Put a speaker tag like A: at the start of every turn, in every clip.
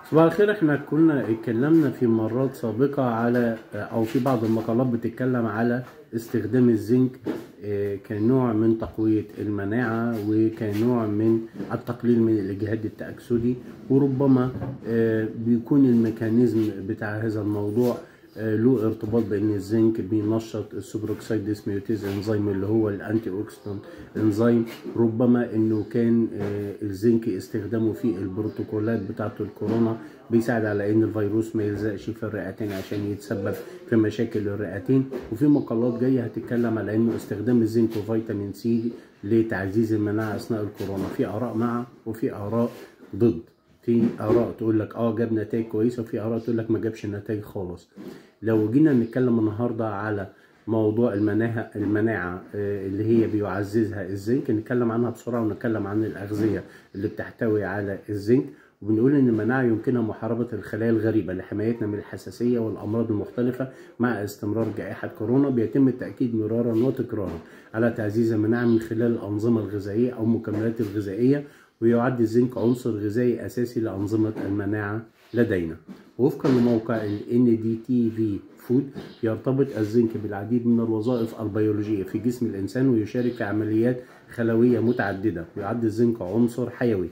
A: صباح الخير احنا كنا اتكلمنا في مرات سابقة على او في بعض المقالات بتتكلم على استخدام الزنك اه، كنوع من تقوية المناعة وكنوع من التقليل من الإجهاد التأكسدي وربما اه، بيكون الميكانيزم بتاع هذا الموضوع اه، له ارتباط بان الزنك بينشط السوبروكسيد ديسميوتيز انزيم اللي هو الانتي اوكسيدانت انزيم ربما انه كان اه، الزنك استخدامه في البروتوكولات بتاعه الكورونا بيساعد على ان الفيروس ما يلزقش في الرئتين عشان يتسبب في مشاكل الرئتين وفي مقالات جايه هتتكلم على انه استخدام الزنك وفيتامين سي لتعزيز المناعه اثناء الكورونا في اراء مع وفي اراء ضد في اراء تقول لك اه جاب نتائج كويسه وفي اراء تقول لك ما جابش نتائج خالص لو جينا نتكلم النهارده على موضوع المناعه المناعه آه، اللي هي بيعززها الزنك نتكلم عنها بسرعه ونتكلم عن الاغذيه اللي بتحتوي على الزنك وبنقول ان المناعه يمكنها محاربه الخلايا الغريبه لحمايتنا من الحساسيه والامراض المختلفه مع استمرار جائحه كورونا بيتم التاكيد مرارا وتكرارا على تعزيز المناعه من خلال الانظمه الغذائيه او المكملات الغذائيه ويعد الزنك عنصر غذائي اساسي لانظمه المناعه لدينا وفقا لموقع ال NDTV فود يرتبط الزنك بالعديد من الوظائف البيولوجية في جسم الإنسان ويشارك في عمليات خلوية متعددة ويعد الزنك عنصر حيوي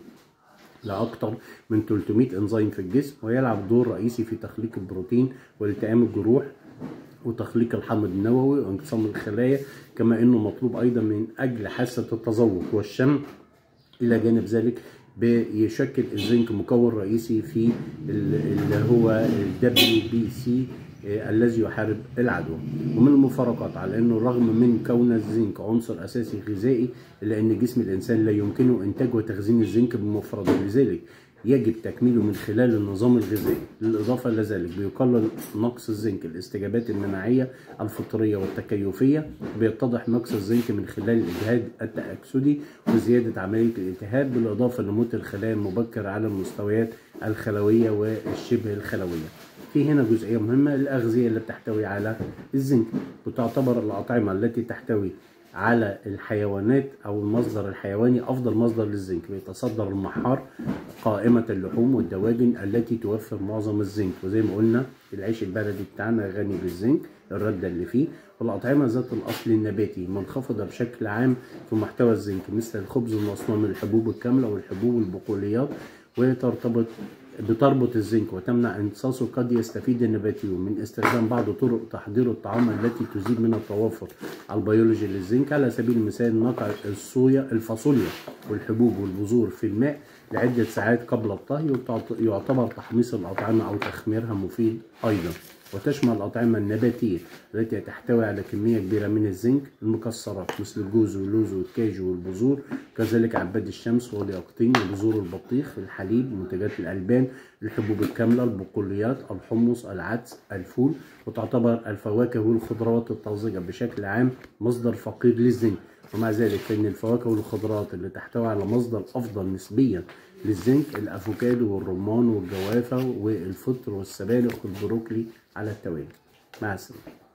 A: لأكثر من 300 انزيم في الجسم ويلعب دور رئيسي في تخليق البروتين والتئام الجروح وتخليق الحمض النووي وانقسام الخلايا كما انه مطلوب ايضا من اجل حاسه التذوق والشم الى جانب ذلك بيشكل الزنك مكون رئيسي في ال- اللي هو ال WBC آه، الذي يحارب العدوى ومن المفارقات على انه رغم من كون الزنك عنصر اساسي غذائي الا ان جسم الانسان لا يمكنه انتاج وتخزين الزنك بمفرده لذلك يجب تكميله من خلال النظام الغذائي بالإضافة إلى ذلك بيقلل نقص الزنك الاستجابات المناعية الفطرية والتكيفية بيتضح نقص الزنك من خلال الإجهاد التأكسدي وزيادة عملية الالتهاب بالإضافة لموت الخلايا المبكر على المستويات الخلوية والشبه الخلوية في هنا جزئية مهمة الأغذية اللي بتحتوي على الزنك وتعتبر الأطعمة التي تحتوي على الحيوانات او المصدر الحيواني افضل مصدر للزنك بيتصدر المحار قائمه اللحوم والدواجن التي توفر معظم الزنك وزي ما قلنا العيش البلدي بتاعنا غني بالزنك الرده اللي فيه والاطعمه ذات الاصل النباتي منخفضه بشكل عام في محتوى الزنك مثل الخبز المصنوع من الحبوب الكامله والحبوب والبقوليات وترتبط بتربط الزنك وتمنع امتصاصه قد يستفيد النباتيون من استخدام بعض طرق تحضير الطعام التي تزيد من التوافر البيولوجي للزنك على سبيل المثال نقع الصويا الفاصوليا والحبوب والبذور في الماء لعدة ساعات قبل الطهي ويعتبر تحميص الأطعمة أو تخميرها مفيد أيضا وتشمل الأطعمة النباتية التي تحتوي على كمية كبيرة من الزنك المكسرات مثل الجوز واللوز والكاجو والبذور كذلك عباد الشمس واليقطين وبذور البطيخ الحليب منتجات الألبان الحبوب الكاملة البقوليات الحمص العدس الفول وتعتبر الفواكه والخضروات الطازجة بشكل عام مصدر فقير للزنك ومع ذلك فإن الفواكه والخضروات اللي تحتوي على مصدر أفضل نسبيا للزنك الأفوكادو والرمان والجوافة والفطر والسبانخ والبروكلي على التوالي مع السلامة